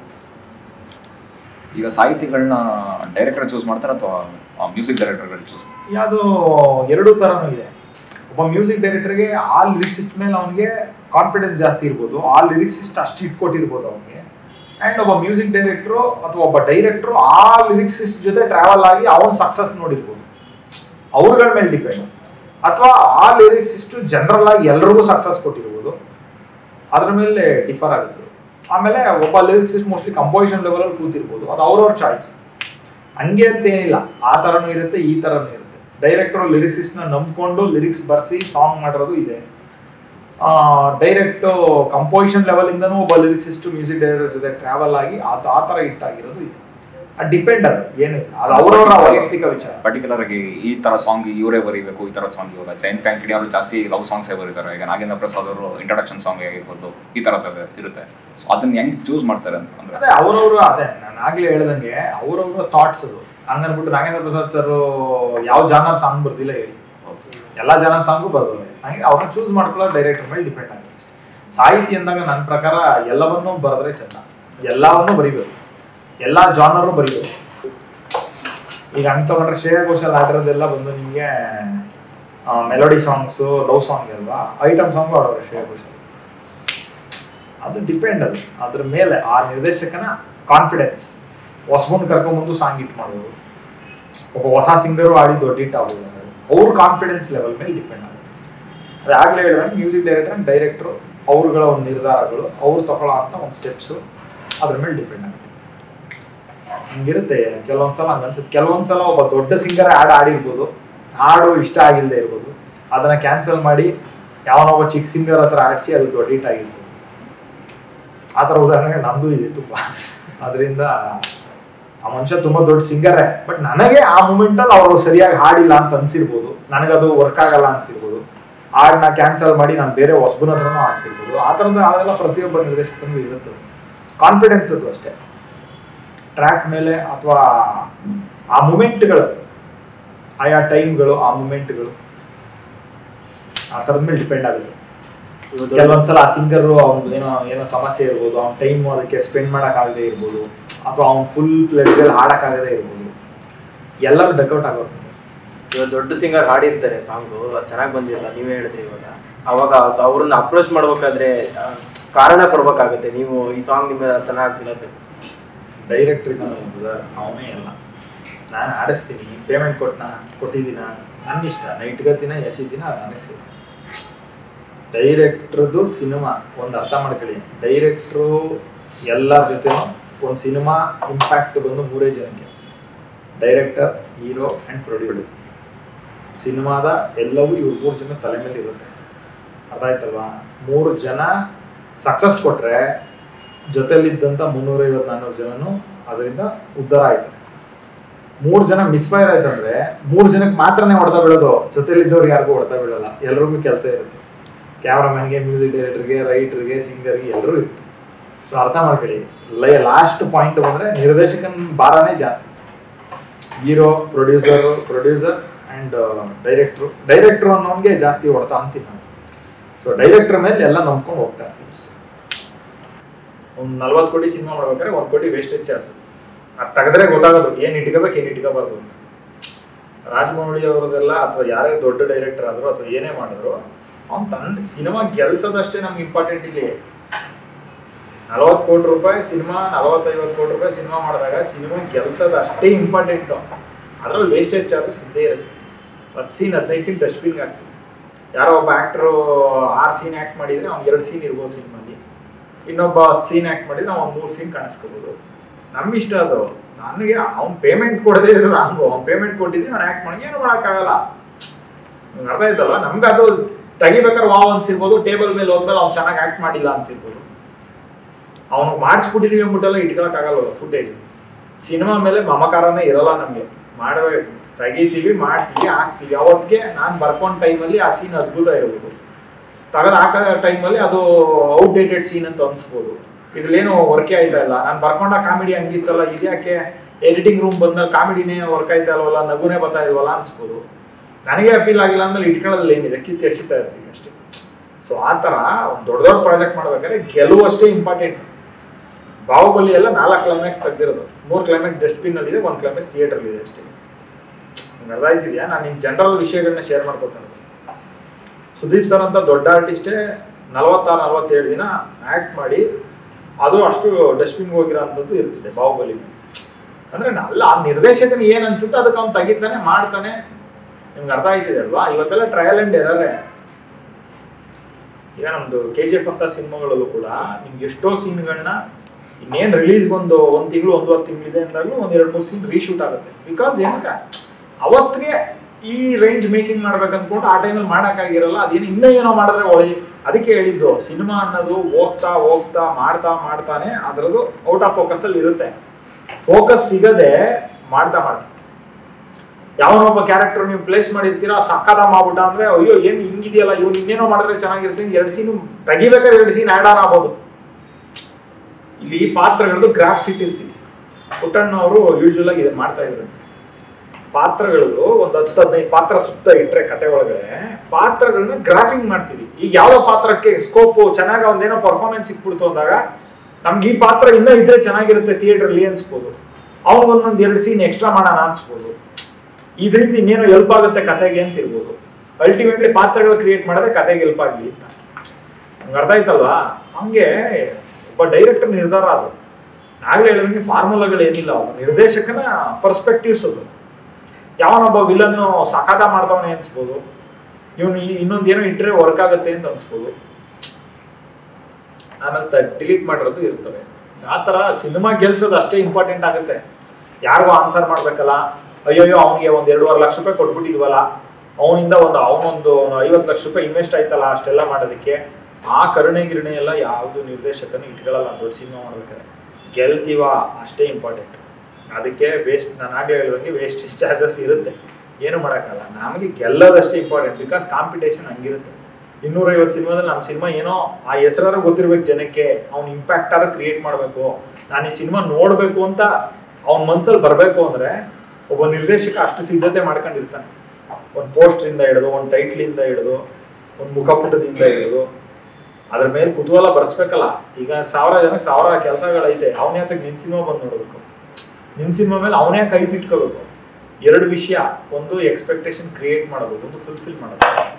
ಈಗ ಸಾಹಿತಿಗಳನ್ನ ಡೈರೆಕ್ಟರ್ ಚೂಸ್ ಮಾಡ್ತಾರೆ ಅಥವಾ ಮ್ಯೂಸಿಕ್ ಡೈರೆಕ್ಟರ್ಗಳು ಚೂಸ್ ಯಾವುದು ಎರಡು ಥರನೂ ಇದೆ ಒಬ್ಬ ಮ್ಯೂಸಿಕ್ ಡೈರೆಕ್ಟರ್ಗೆ ಆ ಲಿರಿಕ್ಸಿಸ್ಟ್ ಮೇಲೆ ಅವನಿಗೆ ಕಾನ್ಫಿಡೆನ್ಸ್ ಜಾಸ್ತಿ ಇರ್ಬೋದು ಆ ಲಿರಿಕ್ಸಿಸ್ಟ್ ಅಷ್ಟು ಇಟ್ಕೊಟ್ಟಿರ್ಬೋದು ಅವನಿಗೆ ಆ್ಯಂಡ್ ಒಬ್ಬ ಮ್ಯೂಸಿಕ್ ಡೈರೆಕ್ಟ್ರು ಅಥವಾ ಒಬ್ಬ ಡೈರೆಕ್ಟ್ರು ಆ ಲಿರಿಕ್ಸಿಸ್ಟ್ ಜೊತೆ ಟ್ರಾವೆಲ್ ಆಗಿ ಅವನ ಸಕ್ಸಸ್ ನೋಡಿರ್ಬೋದು ಅವ್ರಗಳ ಮೇಲೆ ಡಿಪೆಂಡ್ ಅಥವಾ ಆ ಲಿರಿಕ್ಸಿಸ್ಟು ಜನರಲ್ ಆಗಿ ಎಲ್ರಿಗೂ ಸಕ್ಸಸ್ ಕೊಟ್ಟಿರ್ಬೋದು ಅದ್ರ ಮೇಲೆ ಡಿಫರ್ ಆಗುತ್ತೆ ಆಮೇಲೆ ಒಬ್ಬ ಲಿರಿಕ್ಸಿಸ್ಟ್ ಮೋಸ್ಟ್ಲಿ ಕಂಪೋಸಿಷನ್ ಲೆವೆಲಲ್ಲಿ ಕೂತಿರ್ಬೋದು ಅದು ಅವ್ರವ್ರ ಚಾಯ್ಸ್ ಹಂಗೆ ಅಂತ ಏನಿಲ್ಲ ಆ ಥರನೂ ಇರುತ್ತೆ ಈ ಥರನೂ ಇರುತ್ತೆ ಡೈರೆಕ್ಟರ್ ಲಿರಿಕ್ಸಿಸ್ಟ್ನ ನಂಬ್ಕೊಂಡು ಲಿರಿಕ್ಸ್ ಬರ್ಸಿ ಸಾಂಗ್ ಮಾಡಿರೋದು ಇದೆ ಡೈರೆಕ್ಟ್ ಕಂಪೋಸಿಷನ್ ಲೆವೆಲಿಂದನೂ ಒಬ್ಬ ಲಿರಿಕ್ಸಿಸ್ಟ್ ಮ್ಯೂಸಿಕ್ ಡೈರೆಕ್ಟರ್ ಜೊತೆ ಟ್ರಾವೆಲ್ ಆಗಿ ಆ ಆ ಥರ ಹಿಟ್ ಆಗಿರೋದು ಇದೆ ಅದು ಡಿಪೆಂಡ್ ಅದು ಏನಿಲ್ಲ ಅದು ಅವರವರ ವೈಯಕ್ತಿಕ ವಿಚಾರ ಪರ್ಟಿಕ್ಯುಲರ್ ಆಗಿ ಈ ತರ ಸಾಂಗ್ ಇವರೇ ಬರೀಬೇಕು ಈ ತರ ಸಾಂಗ್ ಇವಾಗ ಜಯಂತ್ ಕಾಂಕಿಡಿ ಅವರು ಜಾಸ್ತಿ ಲವ್ ಸಾಂಗ್ಸೇ ಬರೀತಾರೆ ಈಗ ನಾಗೇಂದ್ರ ಪ್ರಸಾದ್ ಅವರು ಇಂಟ್ರಡಕ್ಷನ್ ಸಾಂಗ್ ಆಗಿರ್ಬೋದು ಈ ತರದ್ದು ಇರುತ್ತೆ ಸೊ ಅದನ್ನ ಹೆಂಗ್ ಚೂಸ್ ಮಾಡ್ತಾರೆ ಅಂತ ಅಂದ್ರೆ ಅದೇ ಅವರವರು ಅದೇ ನಾನು ಆಗ್ಲೇ ಹೇಳ್ದಂಗೆ ಅವರವರ ಥಾಟ್ಸ್ ಅದು ಹಂಗನ್ಬಿಟ್ಟು ನಾಗೇಂದ್ರ ಪ್ರಸಾದ್ ಸರ್ ಯಾವ ಜಾನರ್ ಸಾಂಗ್ ಬರ್ದಿಲ್ಲ ಹೇಳಿ ಎಲ್ಲ ಜನ ಸಾಂಗು ಬರ್ದವ್ರೆ ಹಾಗೆ ಅವ್ರನ್ನ ಚೂಸ್ ಮಾಡ್ಕೊಳ್ಳೋ ಡೈರೆಕ್ಟರ್ ಮೇಲೆ ಡಿಪೆಂಡ್ ಆಗುತ್ತೆ ಅಷ್ಟೇ. ಸಾಹಿತಿ ಅಂದಾಗ ನನ್ನ ಪ್ರಕಾರ ಎಲ್ಲವನ್ನೂ ಬರೆದ್ರೆ ಚೆಂದ ಎಲ್ಲವನ್ನೂ ಬರಿಬೇಕು ಎಲ್ಲ ಜಾನರು ಬರಿಬೇಕು ಈಗ ಹಂಗೆ ತಗೊಂಡ್ರೆ ಶ್ರೇಯಾ ಘೋಷಾಲ್ ಆಡಿರೋದೆಲ್ಲ ಬಂದು ನಿಮಗೆ ಮೆಲೋಡಿ ಸಾಂಗ್ಸು ಲವ್ ಸಾಂಗ್ ಅಲ್ವಾ ಐಟಮ್ ಸಾಂಗು ಆಡೋರು ಶ್ರೇಯಾ ಘೋಷಾಲ್ ಅದು ಡಿಪೆಂಡ್ ಅದು ಅದ್ರ ಮೇಲೆ ಆ ನಿರ್ದೇಶಕನ ಕಾನ್ಫಿಡೆನ್ಸ್ ಹೊಸಬನ್ ಕರ್ಕೊಂಬಂದು ಸಾಂಗ್ ಹಿಟ್ ಮಾಡ್ಬೋದು ಒಬ್ಬ ಹೊಸ ಸಿಂಗರು ಆಡಿ ದೊಡ್ಡ ಹಿಟ್ ಆಗ್ಬೋದು ಅನ್ನೋದು. ಅವ್ರ ಕಾನ್ಫಿಡೆನ್ಸ್ ಲೆವೆಲ್ ಮೇಲೆ ಡಿಪೆಂಡ್ ಆಗುತ್ತೆ ಅದೇ ಆಗಲೇ ಹೇಳಿದ್ರೆ ಮ್ಯೂಸಿಕ್ ಡೈರೆಕ್ಟರ್ ಡೈರೆಕ್ಟ್ರು ಅವ್ರುಗಳ ಒಂದು ನಿರ್ಧಾರಗಳು ಅವ್ರು ತಗೊಳ್ಳೋ ಅಂತ ಒಂದು ಸ್ಟೆಪ್ಸು ಅದ್ರ ಮೇಲೆ ಡಿಪೆಂಡ್ ಆಗುತ್ತೆ ಹಂಗಿರುತ್ತೆ ಕೆಲವೊಂದ್ಸಲ ಹಂಗ ಅನ್ಸುತ್ತೆ ಕೆಲವೊಂದ್ಸಲ ಒಬ್ಬ ದೊಡ್ಡ ಸಿಂಗರ್ ಹಾಡು ಆಡಿರ್ಬೋದು ಹಾಡು ಇಷ್ಟ ಆಗಿಲ್ಲದೆ ಇರ್ಬೋದು ಅದನ್ನ ಕ್ಯಾನ್ಸಲ್ ಮಾಡಿ ಯಾವನೊಬ್ಬ ಚಿಕ್ಕ ಸಿಂಗರ್ ಹತ್ರ ಆಡಿಸಿ ಅದು ದೊಡ್ಡ ಹಿಟ್ ಆಗಿರ್ಬೋದು ಆ ಥರ ಉದಾಹರಣೆ ನಂದು ಇದೆ ತುಂಬ ಅದರಿಂದ ಆ ಮನುಷ್ಯ ತುಂಬಾ ದೊಡ್ಡ ಸಿಂಗರೇ ಬಟ್ ನನಗೆ ಆ ಮೂಮೆಂಟಲ್ಲಿ ಅವರು ಸರಿಯಾಗಿ ಹಾಡಿಲ್ಲ ಅಂತ ಅನ್ಸಿರ್ಬೋದು ನನಗದು ವರ್ಕ್ ಆಗಲ್ಲ ಅನ್ಸಿರ್ಬೋದು ಹಾಡನ್ನ ಕ್ಯಾನ್ಸಲ್ ಮಾಡಿ ನಾನು ಬೇರೆ ಹೊಸಬನ ಹತ್ರನೂ ಆಡ್ಸಿರ್ಬೋದು ಆ ಥರದ ಅದೆಲ್ಲ ಪ್ರತಿಯೊಬ್ಬ ನಿರ್ದೇಶಕನಿಗೂ ಇರುತ್ತೆ ಕಾನ್ಫಿಡೆನ್ಸ್ ಅದು ಅಷ್ಟೇ ಟ್ರ್ಯಾಕ್ ಮೇಲೆ ಅಥವಾ ಆ ಮೂಮೆಂಟ್ಗಳು ಆಯಾ ಟೈಮ್ಗಳು ಆ ಮೂಮೆಂಟ್ಗಳು ಆ ಥರದ ಮೇಲೆ ಡಿಪೆಂಡ್ ಆಗುತ್ತೆ ಕೆಲವೊಂದ್ಸಲ ಆ ಸಿಂಗರ್ ಅವ್ನು ಏನೋ ಏನೋ ಸಮಸ್ಯೆ ಇರ್ಬೋದು ಅವ್ನ ಟೈಮ್ ಅದಕ್ಕೆ ಸ್ಪೆಂಡ್ ಮಾಡೋಕ್ಕಾಗದೇ ಇರ್ಬೋದು ಅಥವಾ ಅವ್ನು ಫುಲ್ ಪ್ಲೇಸಲ್ಲಿ ಹಾಡಕ್ಕಾಗದೇ ಇರ್ಬೋದು ಎಲ್ಲರೂ ಡಕ್ಔಟ್ ಆಗೋದು ಇವಾಗ ದೊಡ್ಡ ಸಿಂಗರ್ ಹಾಡಿರ್ತಾರೆ ಸಾಂಗು ಚೆನ್ನಾಗಿ ಬಂದಿರಲ್ಲ ನೀವೇ ಹೇಳಿದ್ರಿ ಇವಾಗ ಅವಾಗ ಸ- ಅವ್ರನ್ನ ಅಪ್ರೋಚ್ ಮಾಡ್ಬೇಕಾದ್ರೆ ಆ, ಕಾರಣ ಕೊಡ್ಬೇಕಾಗತ್ತೆ ನೀವು ಈ ಸಾಂಗ್ ನಿಮ್ಗೆ ಚೆನ್ನಾಗ್ತಿಲ್ಲ ಅಂತ. ಡೈರೆಕ್ಟ್ರಿಗೆ ಅವನೇ ಎಲ್ಲ ನಾನು ಆಡಿಸ್ತೀನಿ ಪೇಮೆಂಟ್ ಕೊಟ್ಟನ ಕೊಟ್ಟಿದ್ದೀನ ನನ್ನ ಇಷ್ಟ ನೈಟ್ ಗತಿನ ಎಸಿದಿನ ಅದು ನನಗೆ ಸೇರಿ ಡೈರೆಕ್ಟ್ರದ್ದು ಸಿನಿಮಾ ಒಂದು ಅರ್ಥ ಮಾಡ್ಕೊಳ್ಳಿ ಡೈರೆಕ್ಟ್ರು ಎಲ್ಲರ ಜೊತೆ ಒಂದು ಸಿನಿಮಾ ಇಂಪ್ಯಾಕ್ಟ್ ಬಂದು ಮೂರೇ ಜನಕ್ಕೆ ಡೈರೆಕ್ಟರ್ ಹೀರೋ ಆ್ಯಂಡ್ ಪ್ರೊಡ್ಯೂಸರ್ ಸಿನಿಮಾದ ಎಲ್ಲವೂ ಇವ್ರು ಮೂರು ಜನ ತಲೆ ಮೇಲೆ ಇರುತ್ತೆ ಅರ್ಥ ಆಯ್ತಲ್ವಾ ಮೂರು ಜನ ಸಕ್ಸಸ್ ಕೊಟ್ರೆ ಜೊತೆಲಿದ್ದಂಥ ಮುನ್ನೂರೈವತ್ತು ನಾನ್ನೂರು ಜನನು ಅದರಿಂದ ಉದ್ಧಾರ ಆಯ್ತು ಮೂರು ಜನ ಮಿಸ್ಫೈರ್ ಆಯ್ತಂದ್ರೆ ಮೂರು ಜನಕ್ಕೆ ಮಾತ್ರನೇ ಹೊಡೆದ ಬೀಳೋದು ಜೊತೆಲಿದ್ದವ್ರಿಗೆ ಯಾರಿಗೂ ಹೊಡೆದ ಬೀಳಲ್ಲ ಎಲ್ರಿಗೂ ಕೆಲಸ ಇರುತ್ತೆ ಕ್ಯಾಮ್ರಾಮನ್ಗೆ ಮ್ಯೂಸಿಕ್ ಡೈರೆಕ್ಟರ್ಗೆ ರೈಟರ್ಗೆ ಸಿಂಗರ್ಗೆ ಎಲ್ಲರೂ ಇರುತ್ತೆ ಸೊ ಅರ್ಥ ಮಾಡ್ಕೊಳ್ಳಿ ಲೈ ಲಾಸ್ಟ್ ಪಾಯಿಂಟ್ ಬಂದರೆ ನಿರ್ದೇಶಕನ ಭಾರನೇ ಜಾಸ್ತಿ hero producer producer and director director ಅನ್ನೋನ್ಗೆ ಜಾಸ್ತಿ ಹೊಡ್ತಾ ಅಂತೀನಿ ನಾನು ಸೊ ಡೈರೆಕ್ಟರ್ ಮೇಲೆ ಎಲ್ಲ ನಂಬ್ಕೊಂಡು ಹೋಗ್ತಾ ಇರ್ತೀವಿ ಅಷ್ಟೇ ಒಂದು ನಲ್ವತ್ತು ಕೋಟಿ ಸಿನಿಮಾ ಮಾಡ್ಬೇಕಾದ್ರೆ ಒಂದು ಕೋಟಿ ವೇಸ್ಟೇಜ್ ಚಾರ್ಜ್ ಅದು ತೆಗೆದ್ರೆ ಗೊತ್ತಾಗೋದು ಏನು ಇಟ್ಕೋಬೇಕು ಏನು ಇಟ್ಕೋಬಾರ್ದು ಅಂತ ರಾಜಮೌಳಿ ಅವರದೆಲ್ಲ ಅಥವಾ ಯಾರೇ ದೊಡ್ಡ ಡೈರೆಕ್ಟರ್ ಆದರೂ ಅಥವಾ ಏನೇ ಮಾಡಿದ್ರು ಅವ್ನು ತನ್ನ ಸಿನಿಮಾ ಗೆಲ್ಸೋದಷ್ಟೇ ನಮ್ಗೆ ಇಂಪಾರ್ಟೆಂಟ್ ಇಲ್ಲಿ ನಲವತ್ತು ಕೋಟಿ ರೂಪಾಯಿ ಸಿನಿಮಾ ನಲವತ್ತೈವತ್ತು ಕೋಟಿ ರೂಪಾಯಿ ಸಿನಿಮಾ ಮಾಡಿದಾಗ ಸಿನಿಮಾ ಗೆಲ್ಸೋದು ಅಷ್ಟೇ ಇಂಪಾರ್ಟೆಂಟು ಅದರಲ್ಲಿ ವೇಸ್ಟೇಜ್ ಚಾರ್ಜಸ್ ಇದ್ದೇ ಇರುತ್ತೆ ಹತ್ತು ಸೀನ್ ಹದಿನೈದು ಸೀನ್ ಡಸ್ಟ್ಬಿನ್ಗೆ ಆಗ್ತದೆ ಯಾರೋ ಒಬ್ಬ ಆ್ಯಕ್ಟ್ರು ಆರು ಸೀನ್ ಆ್ಯಕ್ಟ್ ಮಾಡಿದರೆ ಅವ್ನು ಎರಡು ಸೀನ್ ಇರ್ಬೋದು ಸಿನಿಮಾಲಿ ಇನ್ನೊಬ್ಬ ಹತ್ತು ಸೀನ್ ಆ್ಯಕ್ಟ್ ಮಾಡಿದ್ರೆ ಅವ್ನು ಮೂರು ಸೀನ್ ಕಾಣಿಸ್ಕೋಬೋದು ನಮ್ಮ ಇಷ್ಟ ಅದು ನನಗೆ ಅವ್ನು ಪೇಮೆಂಟ್ ಕೊಡದೇ ಇದ್ರು ಹಂಗು ಅವ್ನು ಪೇಮೆಂಟ್ ಕೊಟ್ಟಿದ್ದೀನಿ ಅವ್ನು ಆ್ಯಕ್ಟ್ ಮಾಡಿ ಏನು ಮಾಡೋಕ್ಕಾಗಲ್ಲ ನಿಮ್ಗೆ ಅರ್ಥ ಆಯ್ತಲ್ಲ ನಮ್ಗೆ ಅದು ತೆಗಿಬೇಕಾದ್ರೆ ವಾವ್ ಅನ್ಸಿರ್ಬೋದು ಟೇಬಲ್ ಮೇಲೆ ಹೋದ್ಮೇಲೆ ಅವ್ನು ಚೆನ್ನಾಗಿ ಆ್ಯಕ್ಟ್ ಮಾಡಿಲ್ಲ ಅನ್ಸಿರ್ಬೋದು ಅವನು ಮಾಡಿಸ್ಬಿಟ್ಟಿದೀವಿ ಅಂದ್ಬಿಟ್ಟೆಲ್ಲ ಇಟ್ಕೊಳಕ್ಕಾಗಲ್ಲ ಫುಟೇಜ್ ಸಿನಿಮಾ ಮೇಲೆ ಮಮಕಾರನೇ ಇರಲ್ಲ ನಮಗೆ ಮಾಡಬೇಕು ತೆಗಿತೀವಿ ಮಾಡ್ತೀವಿ ಹಾಕ್ತೀವಿ ಅವತ್ತಿಗೆ ನಾನು ಬರ್ಕೊಂಡ ಟೈಮಲ್ಲಿ ಆ ಸೀನ್ ಅದ್ಭುತ ಇರ್ಬೋದು ತೆಗೆದು ಹಾಕೋ ಟೈಮಲ್ಲಿ ಅದು ಔಟ್ಡೇಟೆಡ್ ಸೀನ್ ಅಂತ ಅನ್ಸ್ಬೋದು ಇದ್ರಲ್ಲೇನು ವರ್ಕೇ ಆಯ್ತಾ ಇಲ್ಲ ನಾನು ಬರ್ಕೊಂಡ ಕಾಮಿಡಿ ಹಂಗಿತ್ತಲ್ಲ ಇದ್ಯಾಕೆ ಎಡಿಟಿಂಗ್ ರೂಮ್ ಬಂದ್ಮೇಲೆ ಕಾಮಿಡಿನೇ ವರ್ಕ್ ಆಯ್ತಾ ಇಲ್ವಲ್ಲ ನಗುನೇ ಬರ್ತಾ ಇಲ್ವಲ್ಲ ಅನ್ಸ್ಬೋದು ನನಗೆ ಅಪೀಲ್ ಆಗಿಲ್ಲ ಅಂದ್ಮೇಲೆ ಇಟ್ಕೊಳ್ಳೋದ್ರಲ್ಲಿ ಏನಿದೆ ಕಿತ್ತು ಎಸಿತಾ ಇರ್ತೀವಿ ಅಷ್ಟೇ ಸೊ ಆ ಥರ ಒಂದು ದೊಡ್ಡ ದೊಡ್ಡ ಪ್ರಾಜೆಕ್ಟ್ ಮಾಡ್ಬೇಕಾದ್ರೆ ಗೆಲುವು ಅಷ್ಟೇ ಇಂಪಾರ್ಟೆಂಟ್ ಬಾಹುಬಲಿ ಎಲ್ಲ ನಾಲ್ಕು ಕ್ಲೈಮ್ಯಾಕ್ಸ್ ತೆಗ್ದಿರೋದು ಮೂರು ಕ್ಲೈಮ್ಯಾಕ್ಸ್ ಡಸ್ಟ್ಬಿನ್ ಅಲ್ಲಿ ಇದೆ ಒಂದು ಕ್ಲೈಮ್ಯಾಕ್ಸ್ ಥಿಯೇಟರ್ ಇದೆ ಅಷ್ಟೇ ನಿಮ್ಗೆ ಅರ್ಥ ಆಯ್ತಿದ್ಯಾ ನಾನು ನಿಮ್ಮ ಜನರಲ್ ವಿಷಯಗಳನ್ನ ಶೇರ್ ಮಾಡ್ಕೊತಾನೆ ಸುದೀಪ್ ಸರ್ ಅಂತ ದೊಡ್ಡ ಆರ್ಟಿಸ್ಟೇ ನಲವತ್ತಾರು ನಲವತ್ತೇಳು ದಿನ ಆ್ಯಕ್ಟ್ ಮಾಡಿ ಅದು ಅಷ್ಟು ಡಸ್ಟ್ಬಿನ್ಗೆ ಹೋಗಿರೋ ಅಂಥದ್ದು ಇರ್ತಿದೆ ಬಾಹುಬಲಿ ಅಂದ್ರೆ ನ- ಅಲ್ಲ ಆ ನಿರ್ದೇಶಕನ ಏನ್ ಅನ್ಸುತ್ತೆ ಅದಕ್ಕೆ ಅವ್ನು ತೆಗಿತಾನೆ ಮಾಡ್ತಾನೆ ನಿಮ್ಗೆ ಅರ್ಥ ಆಯ್ತಿದೆ ಅಲ್ವಾ ಇವತ್ತೆಲ್ಲ ಟ್ರಯಲ್ ಅಂಡ್ ಎರರೇ ಈಗ ನಮ್ದು ಕೆ ಜಿ ಎಫ್ ಅಂತ ಸಿನಿಮಾಗಳಲ್ಲೂ ಕೂಡ ನಿಮ್ಗೆ ಎಷ್ಟೋ ಸೀನ್ಗಳನ್ನ ಇನ್ನೇನು ರಿಲೀಸ್ಗೆ ಒಂದು ಒಂದು ತಿಂಗಳು ಒಂದೂವರೆ ತಿಂಗಳಿದೆ ಅಂದಾಗಲೂ ಒಂದು ಎರಡು ಮೂರು ಸೀನ್ ರೀಶೂಟ್ ಆಗುತ್ತೆ ಬಿಕಾಸ್ ಏನಂತ ಅವತ್ತಿಗೆ ಈ ರೇಂಜ್ ಮೇಕಿಂಗ್ ಮಾಡ್ಬೇಕು ಅನ್ಕೊಂಡು ಆ ಟೈಮಲ್ಲಿ ಮಾಡೋಕ್ಕಾಗಿರಲ್ಲ ಅದೇನು ಇನ್ನೂ ಏನೋ ಮಾಡಿದ್ರೆ ಒಳ್ಳೆ ಅದಕ್ಕೆ ಹೇಳಿದ್ದು ಸಿನಿಮಾ ಅನ್ನೋದು ಹೋಗ್ತಾ ಹೋಗ್ತಾ ಮಾಡ್ತಾ ಮಾಡ್ತಾನೆ ಅದರದ್ದು ಔಟ್ ಆಫ್ ಫೋಕಸ್ ಅಲ್ಲಿ ಇರುತ್ತೆ ಫೋಕಸ್ ಸಿಗದೆ ಮಾಡ್ತಾ ಮಾಡ್ತಾ ಯಾವನೊಬ್ಬ ಕ್ಯಾರೆಕ್ಟರ್ ನೀವು ಪ್ಲೇಸ್ ಮಾಡಿರ್ತೀರಾ ಸಕ್ಕದ ಮಾಡ್ಬಿಟ್ಟ ಅಂದ್ರೆ ಅಯ್ಯೋ ಏನ್ ಹಿಂಗಿದೆಯಲ್ಲ ಇವ್ನು ಇನ್ನೇನೋ ಮಾಡಿದ್ರೆ ಚೆನ್ನಾಗಿರ್ತೀನಿ ಎರಡು ಸೀನು ತೆಗಿಬೇಕಾದ್ರೆ ಎರಡು ಸೀನ್ ಆ್ಯಡ್ ಆನ್ ಆಗ್ಬೋದು ಇಲ್ಲಿ ಪಾತ್ರಗಳದ್ದು ಗ್ರಾಫ್ ಸೀಟ್ ಇರ್ತೀವಿ ಪುಟ್ಟಣ್ಣವರು ಯೂಶುವಲ್ ಆಗಿ ಇದನ್ನ ಮಾಡ್ತಾ ಇದ್ರಂತೆ ಪಾತ್ರಗಳದ್ದು ಒಂದು ಹತ್ತು ಹದಿನೈದು ಪಾತ್ರ ಸುತ್ತ ಇಟ್ರೆ ಕತೆ ಒಳಗಡೆ ಪಾತ್ರಗಳನ್ನ ಗ್ರಾಫಿಂಗ್ ಮಾಡ್ತೀವಿ ಈಗ ಯಾವ್ದೋ ಪಾತ್ರಕ್ಕೆ ಸ್ಕೋಪ್ ಚೆನ್ನಾಗಿ ಒಂದೇನೋ ಪರ್ಫಾರ್ಮೆನ್ಸ್ ಸಿಕ್ಬಿಡ್ತು ಅಂದಾಗ ನಮ್ಗೆ ಈ ಪಾತ್ರ ಇನ್ನೂ ಇದ್ರೆ ಚೆನ್ನಾಗಿರುತ್ತೆ ಥಿಯೇಟ್ರಲ್ಲಿ ಅನ್ಸ್ಬೋದು ಅವ್ನಿಗೊಂದೊಂದು ಎರಡು ಸೀನ್ ಎಕ್ಸ್ಟ್ರಾ ಮಾಡೋಣ ಅನ್ಸ್ಬೋದು ಇದರಿಂದ ಇನ್ನೇನೋ ಹೆಲ್ಪ್ ಆಗುತ್ತೆ ಕತೆಗೆ ಅಂತ ಇರ್ಬೋದು ಅಲ್ಟಿಮೇಟ್ಲಿ ಪಾತ್ರಗಳು ಕ್ರಿಯೇಟ್ ಮಾಡಿದ್ರೆ ಕತೆಗೆ ಹೆಲ್ಪ್ ಆಗಲಿ ಅಂತ ನಮ್ಗೆ ಅರ್ಥ ಆಯ್ತಲ್ವಾ ಹಂಗೆ ಒಬ್ಬ ಡೈರೆಕ್ಟರ್ ನಿರ್ಧಾರ ಅದು ಆಗ್ಲೇ ಹೇಳಿದಂಗೆ ಫಾರ್ಮುಲಾಗಳು ಏನಿಲ್ಲ ಒಬ್ಬ ನಿರ್ದೇಶಕನ ಪರ್ಸ್ಪೆಕ್ಟಿವ್ಸ್ ಅದು ಯಾವನೊಬ್ಬ ವಿಲನ್ನು ಸಕಾದ ಮಾಡ್ದವನೇ ಅನ್ಸ್ಬೋದು ಇವನು ಇನ್ನೊಂದು ಏನೋ ಇಟ್ಟರೆ ವರ್ಕ್ ಆಗುತ್ತೆ ಅಂತ ಅನ್ಸ್ಬೋದು ಆಮೇಲೆ ಡಿಲೀಟ್ ಮಾಡಿರೋದು ಇರ್ತವೆ ಆ ಥರ ಸಿನಿಮಾ ಗೆಲ್ಸೋದು ಅಷ್ಟೇ ಇಂಪಾರ್ಟೆಂಟ್ ಆಗುತ್ತೆ ಯಾರಿಗೂ ಆನ್ಸರ್ ಮಾಡ್ಬೇಕಲ್ಲ ಅಯ್ಯೋಯ್ಯೋ ಅವನಿಗೆ ಒಂದು ಎರಡೂವರೆ ಲಕ್ಷ ರೂಪಾಯಿ ಕೊಟ್ಬಿಟ್ಟಿದ್ವಲ್ಲ ಅವನಿಂದ ಒಂದು ಅವನೊಂದು ಐವತ್ತು ಲಕ್ಷ ರೂಪಾಯಿ ಇನ್ವೆಸ್ಟ್ ಆಯ್ತಲ್ಲ ಅಷ್ಟೆಲ್ಲ ಮಾಡೋದಕ್ಕೆ ಆ ಕರುಣೆ ಗಿರಣೆ ಎಲ್ಲ ಯಾವುದು ನಿರ್ದೇಶಕನು ಇಟ್ಕೊಳ್ಳಲ್ಲ ದೊಡ್ಡ ಸಿನಿಮಾ ಮಾಡ್ಬೇಕಾದ್ರೆ ಗೆಲ್ತೀವ ಅಷ್ಟೇ ಇಂಪಾರ್ಟೆಂಟ್ ಅದಕ್ಕೆ ವೇಸ್ಟ್ ನಾನು ಆಗಲೇ ಹೇಳಿದಂಗೆ ವೇಸ್ಟೇಜ್ ಚಾರ್ಜಸ್ ಇರುತ್ತೆ ಏನು ಮಾಡೋಕ್ಕಲ್ಲ ನಮಗೆ ಗೆಲ್ಲೋದಷ್ಟೇ ಇಂಪಾರ್ಟೆಂಟ್ ಬಿಕಾಸ್ ಕಾಂಪಿಟೇಷನ್ ಹಂಗಿರುತ್ತೆ ಇನ್ನೂರೈವತ್ತು ಸಿನಿಮಾದಲ್ಲಿ ನಮ್ಮ ಸಿನಿಮಾ ಏನೋ ಆ ಹೆಸರಾರು ಗೊತ್ತಿರ್ಬೇಕು ಜನಕ್ಕೆ ಅವ್ನ ಇಂಪ್ಯಾಕ್ಟ್ ಆರು ಕ್ರಿಯೇಟ್ ಮಾಡಬೇಕು ನಾನು ಈ ಸಿನಿಮಾ ನೋಡಬೇಕು ಅಂತ ಅವ್ನ ಮನ್ಸಲ್ಲಿ ಬರಬೇಕು ಅಂದರೆ ಒಬ್ಬ ನಿರ್ದೇಶಕ ಅಷ್ಟು ಸಿದ್ಧತೆ ಮಾಡ್ಕೊಂಡಿರ್ತಾನೆ ಒಂದು ಪೋಸ್ಟ್ರಿಂದ ಹಿಡಿದು ಒಂದು ಟೈಟ್ಲಿಂದ ಹಿಡಿದು ಒಂದು ಮುಖಪುಟದಿಂದ ಹಿಡಿದು ಅದ್ರ ಮೇಲೆ ಕುತೂಹಲ ಬರ್ಸ್ಬೇಕಲ್ಲ ಈಗ ಸಾವಿರ ಜನಕ್ಕೆ ಸಾವಿರ ಕೆಲಸಗಳೈತೆ ಅವನೇ ಹತ್ತಕ್ಕೆ ನಿನ್ ಸಿನಿಮಾ ಬಂದು ನೋಡಬೇಕು ನಿನ್ ಸಿನಿಮಾ ಮೇಲೆ ಅವನೇ ಕೈ ಬಿಟ್ಕೋಬೇಕು ಎರಡು ವಿಷಯ ಒಂದು ಎಕ್ಸ್ಪೆಕ್ಟೇಷನ್ ಕ್ರಿಯೇಟ್ ಮಾಡೋದು ಒಂದು ಫುಲ್ಫಿಲ್ ಮಾಡೋದು